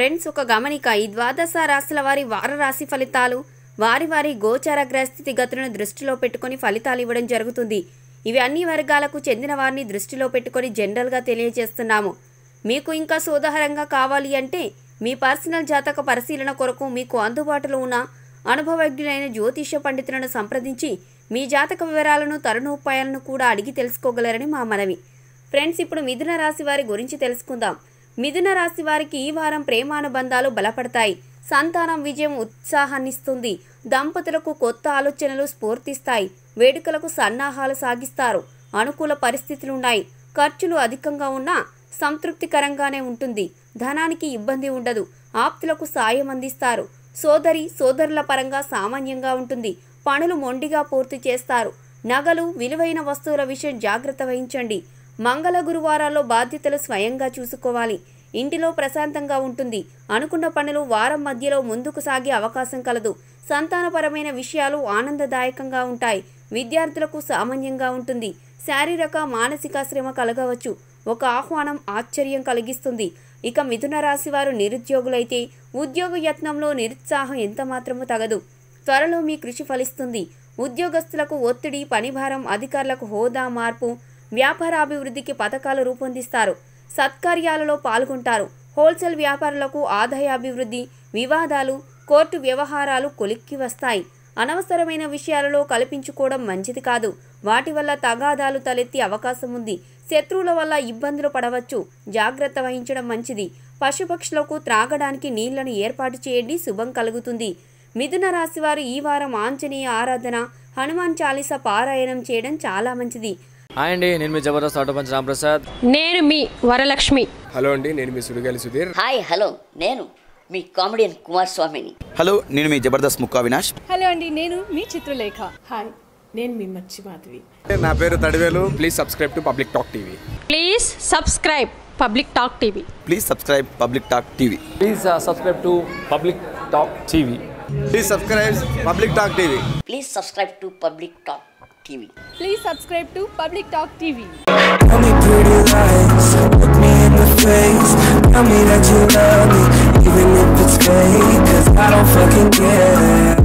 friends ఒక గమనిక ఈ ద్వాదశ రాశుల వారి వార రాశి ఫలితాలు వారి వారి గోచార గ్రహస్థితి గతులను దృష్టిలో పెట్టుకొని ఫలితాలు ఇవ్వడం జరుగుతుంది ఇవి అన్ని వర్గాలకు చెందిన వారిని దృష్టిలో పెట్టుకొని జనరల్గా తెలియజేస్తున్నాము మీకు ఇంకా సోదాహరంగా కావాలి అంటే మీ పర్సనల్ జాతక పరిశీలన కొరకు మీకు అందుబాటులో ఉన్న అనుభవజ్ఞులైన జ్యోతిష పండితులను సంప్రదించి మీ జాతక వివరాలను తరుణోపాయాలను కూడా అడిగి తెలుసుకోగలరని మా మనవి ఫ్రెండ్స్ ఇప్పుడు మిథున రాశి వారి గురించి తెలుసుకుందాం మిథున రాశి వారికి ఈ వారం ప్రేమానుబంధాలు బలపడతాయి సంతానం విజయం ఉత్సాహాన్నిస్తుంది దంపతులకు కొత్త ఆలోచనలు స్ఫూర్తిస్తాయి వేడుకలకు సన్నాహాలు సాగిస్తారు అనుకూల పరిస్థితులున్నాయి ఖర్చులు అధికంగా ఉన్నా సంతృప్తికరంగానే ఉంటుంది ధనానికి ఇబ్బంది ఉండదు ఆప్తులకు సాయం అందిస్తారు సోదరి సోదరుల పరంగా సామాన్యంగా ఉంటుంది పనులు మొండిగా పూర్తి చేస్తారు నగలు విలువైన వస్తువుల విషయం జాగ్రత్త వహించండి మంగళ గురువారాల్లో బాధ్యతలు స్వయంగా చూసుకోవాలి ఇంటిలో ప్రశాంతంగా ఉంటుంది అనుకున్న పనులు వారం మధ్యలో ముందుకు సాగే అవకాశం కలదు సంతానపరమైన విషయాలు ఆనందదాయకంగా ఉంటాయి విద్యార్థులకు సామాన్యంగా ఉంటుంది శారీరక మానసిక శ్రమ కలగవచ్చు ఒక ఆహ్వానం ఆశ్చర్యం కలిగిస్తుంది ఇక మిథున రాశి వారు నిరుద్యోగులైతే ఉద్యోగ యత్నంలో నిరుత్సాహం ఎంత మాత్రము తగదు త్వరలో మీ కృషి ఫలిస్తుంది ఉద్యోగస్తులకు ఒత్తిడి పనిభారం అధికారులకు హోదా మార్పు వ్యాపారాభివృద్ధికి పథకాలు రూపొందిస్తారు సత్కార్యాలలో పాల్గొంటారు హోల్సేల్ వ్యాపారులకు ఆదాయాభివృద్ధి వివాదాలు కోర్టు వ్యవహారాలు కొలిక్కి వస్తాయి అనవసరమైన విషయాలలో కల్పించుకోవడం మంచిది కాదు వాటి వల్ల తగాదాలు తలెత్తే అవకాశం ఉంది శత్రువుల వల్ల ఇబ్బందులు పడవచ్చు జాగ్రత్త వహించడం మంచిది పశుపక్షులకు త్రాగడానికి నీళ్లను ఏర్పాటు చేయండి శుభం కలుగుతుంది మిథున రాశి వారు ఈ వారం ఆంజనేయ ఆరాధన హనుమాన్ చాలీస పారాయణం చేయడం చాలా మంచిది హాయ్ అండి నేను మీ జబర్దస్త్ ఆటో పంచ్ రాంప్రసాద్ నేను మీ వరలక్ష్మి హలో అండి నేను మీ సుడిగాలి సుధీర్ హాయ్ హలో నేను మీ కామెడియన్ కుమార్ స్వామిని హలో నేను మీ జబర్దస్త్ ముక్కా వినాష్ హలో అండి నేను మీ చిత్రలేఖ హాయ్ నేను మీ మచ్చి మాధవి నా పేరు Thadivelu please subscribe to public talk TV please subscribe public talk TV please subscribe public talk TV please subscribe to public talk TV please subscribe public talk TV please subscribe to public talk TV please subscribe to public talk TV Tell me pretty lies, look me in the face Tell me that you love me, even if it's fake Cause I don't fucking care